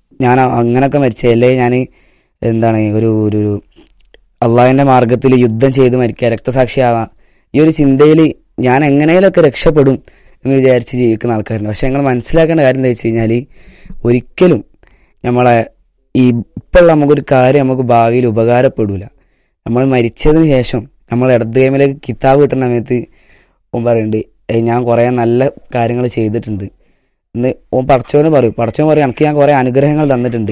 ഞാൻ അങ്ങനെയൊക്കെ മരിച്ചല്ലേ ഞാൻ എന്താണ് ഒരു ഒരു അള്ളാഹിൻ്റെ മാർഗത്തിൽ യുദ്ധം ചെയ്ത് മരിക്കുക രക്തസാക്ഷിയാവാം ഈ ഒരു ചിന്തയിൽ ഞാൻ എങ്ങനെയൊക്കെ രക്ഷപ്പെടും എന്ന് വിചാരിച്ച് ജീവിക്കുന്ന ആൾക്കാരുണ്ട് പക്ഷെ ഞങ്ങൾ മനസ്സിലാക്കേണ്ട കാര്യം എന്താ വെച്ച് കഴിഞ്ഞാൽ ഒരിക്കലും നമ്മളെ ഈ ഇപ്പോഴുള്ള നമുക്കൊരു കാര്യം നമുക്ക് ഭാവിയിൽ ഉപകാരപ്പെടില്ല നമ്മൾ മരിച്ചതിന് ശേഷം നമ്മൾ ഇടത് കൈമിലേക്ക് കിതാബ് കിട്ടുന്ന സമയത്ത് ഓൻ പറയുന്നുണ്ട് "ഏയ് ഞാൻ കുറേ നല്ല കാര്യങ്ങൾ ചെയ്തിട്ടുണ്ട് എന്ന് ഓൻ പടച്ചവന് പറയും പടച്ചവൻ പറയും എനിക്ക് ഞാൻ കുറേ അനുഗ്രഹങ്ങൾ തന്നിട്ടുണ്ട്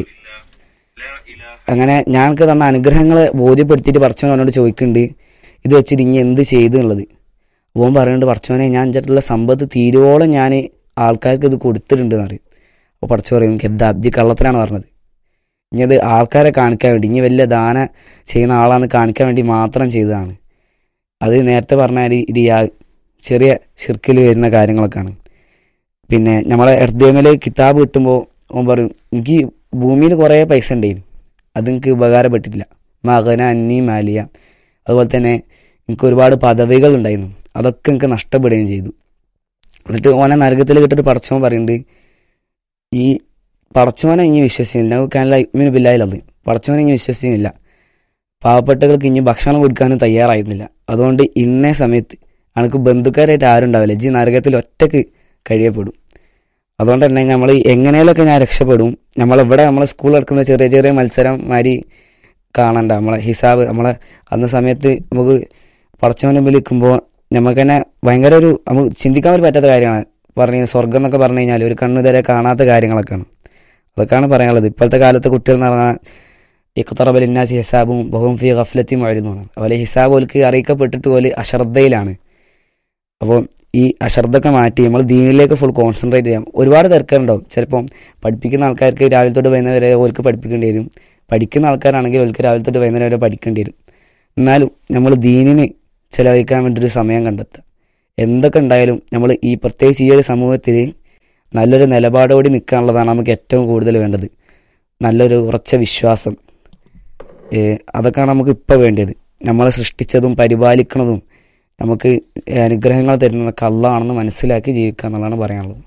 അങ്ങനെ ഞങ്ങൾക്ക് തന്ന അനുഗ്രഹങ്ങളെ ബോധ്യപ്പെടുത്തിയിട്ട് പടച്ചവൻ അവനോട് ചോദിക്കുന്നുണ്ട് ഇത് വെച്ചിട്ട് ഇനി എന്ത് ചെയ്തു എന്നുള്ളത് ഓൻ പറയുന്നുണ്ട് പടച്ചവനെ ഞാൻ ചേട്ടുള്ള സമ്പത്ത് തീരുവോളം ഞാൻ ആൾക്കാർക്ക് ഇത് കൊടുത്തിട്ടുണ്ട് എന്ന് പറയും അപ്പോൾ പടച്ചു പറയും എനിക്ക് എന്താ അബ്ജി കള്ളത്തിലാണ് പറഞ്ഞത് ഇനി അത് ആൾക്കാരെ കാണിക്കാൻ വേണ്ടി ഇനി വലിയ ദാന ചെയ്യുന്ന ആളാന്ന് കാണിക്കാൻ വേണ്ടി മാത്രം ചെയ്തതാണ് അത് നേരത്തെ പറഞ്ഞ റിയാ ചെറിയ ഷിർക്കിൽ വരുന്ന കാര്യങ്ങളൊക്കെയാണ് പിന്നെ നമ്മളെ എർദ്ദേമല് കിതാബ് കിട്ടുമ്പോൾ ഓൻ പറയും എനിക്ക് ഭൂമിയിൽ കുറേ പൈസ ഉണ്ടായിരുന്നു അത് എനിക്ക് ഉപകാരപ്പെട്ടിട്ടില്ല മകന അന്നി മാലിയ അതുപോലെ തന്നെ എനിക്ക് ഒരുപാട് പദവികൾ ഉണ്ടായിരുന്നു അതൊക്കെ എനിക്ക് നഷ്ടപ്പെടുകയും ചെയ്തു എന്നിട്ട് ഓനെ നരകത്തിൽ കിട്ടിട്ട് പടച്ചവൻ പറയുന്നുണ്ട് ഈ പടച്ചവനെ ഇനി വിശ്വസിക്കുന്നില്ല നമുക്കല്ല ഇമിന് ബില്ലായിലത് പടച്ചവനെ ഇനി വിശ്വസിക്കുന്നില്ല പാവപ്പെട്ടവർക്ക് ഇനി ഭക്ഷണം കൊടുക്കാനും തയ്യാറായിരുന്നില്ല അതുകൊണ്ട് ഇന്നേ സമയത്ത് അനക്ക് ബന്ധുക്കാരായിട്ട് ആരും ഉണ്ടാവില്ല ജി നരകത്തിൽ ഒറ്റക്ക് കഴിയപ്പെടും അതുകൊണ്ട് തന്നെ നമ്മൾ എങ്ങനെയൊക്കെ ഞാൻ രക്ഷപ്പെടും നമ്മളിവിടെ നമ്മളെ സ്കൂളിൽ നടക്കുന്ന ചെറിയ ചെറിയ മത്സരം മാതിരി കാണണ്ട നമ്മളെ ഹിസാബ് നമ്മളെ അന്ന സമയത്ത് നമുക്ക് പടച്ചവനെ വിളിക്കുമ്പോൾ നമുക്ക് തന്നെ ഭയങ്കര ഒരു നമുക്ക് ചിന്തിക്കാൻ പോലും പറ്റാത്ത കാര്യമാണ് പറഞ്ഞു സ്വർഗം എന്നൊക്കെ പറഞ്ഞു കഴിഞ്ഞാൽ ഒരു കണ്ണു ഇതുവരെ കാണാത്ത കാര്യങ്ങളൊക്കെയാണ് അതൊക്കെയാണ് പറയാനുള്ളത് ഇപ്പോഴത്തെ കാലത്തെ കുട്ടികൾ എന്ന് പറഞ്ഞാൽ ഇഖ്തറബൽ ഇന്നാസി ഹിസാബും ബഹും ഫി ഗഫ്ലത്തി മഴന്നു അതുപോലെ ഹിസാബ് ഓൽക്ക് അറിയിക്കപ്പെട്ടിട്ട് പോലെ അശ്രദ്ധയിലാണ് അപ്പോൾ ഈ അശ്രദ്ധയൊക്കെ മാറ്റി നമ്മൾ ദീനിലേക്ക് ഫുൾ കോൺസെൻട്രേറ്റ് ചെയ്യാം ഒരുപാട് തിരക്കുണ്ടാവും ചിലപ്പം പഠിപ്പിക്കുന്ന ആൾക്കാർക്ക് രാവിലെ തൊട്ട് വൈകുന്നേരം വരെ ഓർക്ക് പഠിപ്പിക്കേണ്ടി വരും പഠിക്കുന്ന ആൾക്കാരാണെങ്കിൽ ഓർക്ക് രാവിലെ തൊട്ട് വൈകുന്നേരം വരെ പഠിക്കേണ്ടി വരും എന്നാലും നമ്മൾ ദീനിന് ചിലവഴിക്കാൻ വേണ്ടി ഒരു സമയം കണ്ടെത്തുക എന്തൊക്കെ ഉണ്ടായാലും നമ്മൾ ഈ പ്രത്യേകിച്ച് ഈ ഒരു സമൂഹത്തിൽ നല്ലൊരു നിലപാടോടെ നിൽക്കാനുള്ളതാണ് നമുക്ക് ഏറ്റവും കൂടുതൽ വേണ്ടത് നല്ലൊരു ഉറച്ച വിശ്വാസം ഏ, അതൊക്കെയാണ് നമുക്ക് ഇപ്പോൾ വേണ്ടത് നമ്മളെ സൃഷ്ടിച്ചതും പരിപാലിക്കുന്നതും നമുക്ക് അനുഗ്രഹങ്ങൾ തരുന്നതൊക്കെ അള്ളാണെന്ന് മനസ്സിലാക്കി ജീവിക്കുക എന്നുള്ളതാണ് പറയാനുള്ളത്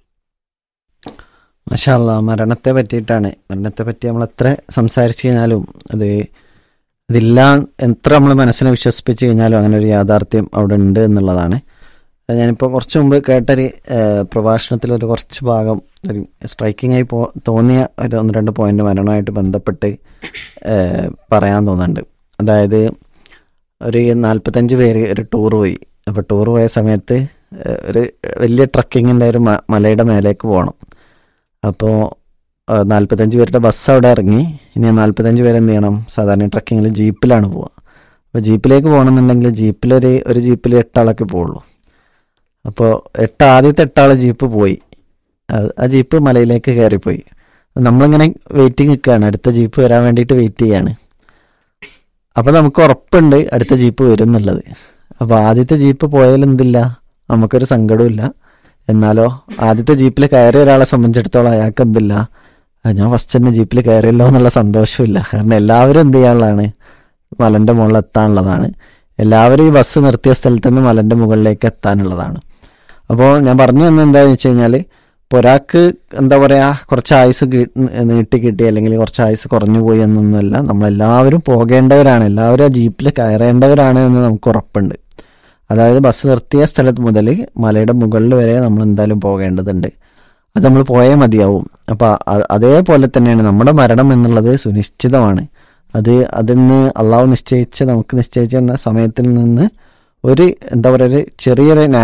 മഷാല്ല മരണത്തെ പറ്റിയിട്ടാണ് മരണത്തെ പറ്റി നമ്മൾ എത്ര സംസാരിച്ചു കഴിഞ്ഞാലും അത് ഇതില്ല എത്ര നമ്മൾ മനസ്സിനെ വിശ്വസിപ്പിച്ച് കഴിഞ്ഞാലും അങ്ങനെ ഒരു യാഥാർത്ഥ്യം അവിടെ ഉണ്ട് എന്നുള്ളതാണ് അത് ഞാനിപ്പോൾ കുറച്ച് മുമ്പ് കേട്ടൊരു ഏഹ്, പ്രഭാഷണത്തിലൊരു കുറച്ച് ഭാഗം ഒരു സ്ട്രൈക്കിംഗ് ആയി പോ തോന്നിയ ഒരു ഒന്ന് രണ്ട് പോയിന്റ് മരണമായിട്ട് ബന്ധപ്പെട്ട് ഏഹ്, പറയാൻ തോന്നുന്നുണ്ട് അതായത് ഒരു നാൽപ്പത്തഞ്ച് പേര് ഒരു ടൂർ പോയി അപ്പോൾ ടൂർ പോയ സമയത്ത് ഏഹ്, ഒരു വലിയ ട്രക്കിങ്ങിൻ്റെ ഒരു മ- മലയുടെ മേലേക്ക് പോകണം അപ്പോൾ നാൽപ്പത്തഞ്ച് പേരുടെ ബസ് അവിടെ ഇറങ്ങി ഇനി നാൽപ്പത്തഞ്ച് പേര് എന്ത് ചെയ്യണം സാധാരണ ട്രക്കിങ്ങിൽ ജീപ്പിലാണ് പോവുക അപ്പോൾ ജീപ്പിലേക്ക് പോകണമെന്നുണ്ടെങ്കിൽ ജീപ്പിലൊരു ഒരു ജീപ്പിൽ എട്ടാളൊക്കെ പോവുള്ളൂ അപ്പോൾ എട്ട് ആദ്യത്തെ എട്ടാളെ ജീപ്പ് പോയി അത് ആ ജീപ്പ് മലയിലേക്ക് കയറിപ്പോയി നമ്മളിങ്ങനെ വെയിറ്റിംഗ് നിൽക്കുകയാണ് അടുത്ത ജീപ്പ് വരാൻ വേണ്ടിയിട്ട് വെയിറ്റ് ചെയ്യാണ് അപ്പോൾ നമുക്ക് ഉറപ്പുണ്ട് അടുത്ത ജീപ്പ് വരും എന്നുള്ളത് അപ്പോൾ ആദ്യത്തെ ജീപ്പ് പോയാൽ എന്തില്ല നമുക്കൊരു സങ്കടമില്ല എന്നാലോ ആദ്യത്തെ ജീപ്പിൽ കയറിയ ഒരാളെ സംബന്ധിച്ചിടത്തോളം അയാൾക്ക് എന്തില്ല ആ, ഞാൻ ഫസ്റ്റ് തന്നെ ജീപ്പിൽ കയറിയല്ലോ എന്നുള്ള സന്തോഷമില്ല കാരണം എല്ലാവരും എന്ത് ചെയ്യാനുള്ളതാണ് മലന്റെ മുകളിൽ എത്താനുള്ളതാണ് എല്ലാവരും ഈ ബസ് നിർത്തിയ സ്ഥലത്ത് നിന്ന് മലന്റെ മുകളിലേക്ക് എത്താനുള്ളതാണ് അപ്പോൾ ഞാൻ പറഞ്ഞു വന്നത് എന്താണെന്ന് വെച്ച് കഴിഞ്ഞാൽ ഇപ്പോൾ ഒരാൾക്ക് എന്താ പറയുക കുറച്ച് ആയുസ് കി- നീട്ടി കിട്ടി അല്ലെങ്കിൽ കുറച്ച് ആയുസ് കുറഞ്ഞു പോയി എന്നൊന്നുമല്ല നമ്മളെല്ലാവരും പോകേണ്ടവരാണ് എല്ലാവരും ആ ജീപ്പിൽ കയറേണ്ടവരാണ് എന്ന് നമുക്ക് ഉറപ്പുണ്ട് അതായത് ബസ് നിർത്തിയ സ്ഥലത്ത് മുതൽ മലയുടെ മുകളിൽ വരെ നമ്മൾ എന്തായാലും പോകേണ്ടതുണ്ട് അത് നമ്മൾ പോയേ മതിയാവും അപ്പോൾ അതേപോലെ തന്നെയാണ് നമ്മുടെ മരണം എന്നുള്ളത് സുനിശ്ചിതമാണ് അത് അതിന് അള്ളാഹു നിശ്ചയിച്ച് നമുക്ക് നിശ്ചയിച്ച സമയത്തിൽ നിന്ന് ഒരു എന്താ പറയുക ഒരു ചെറിയൊരു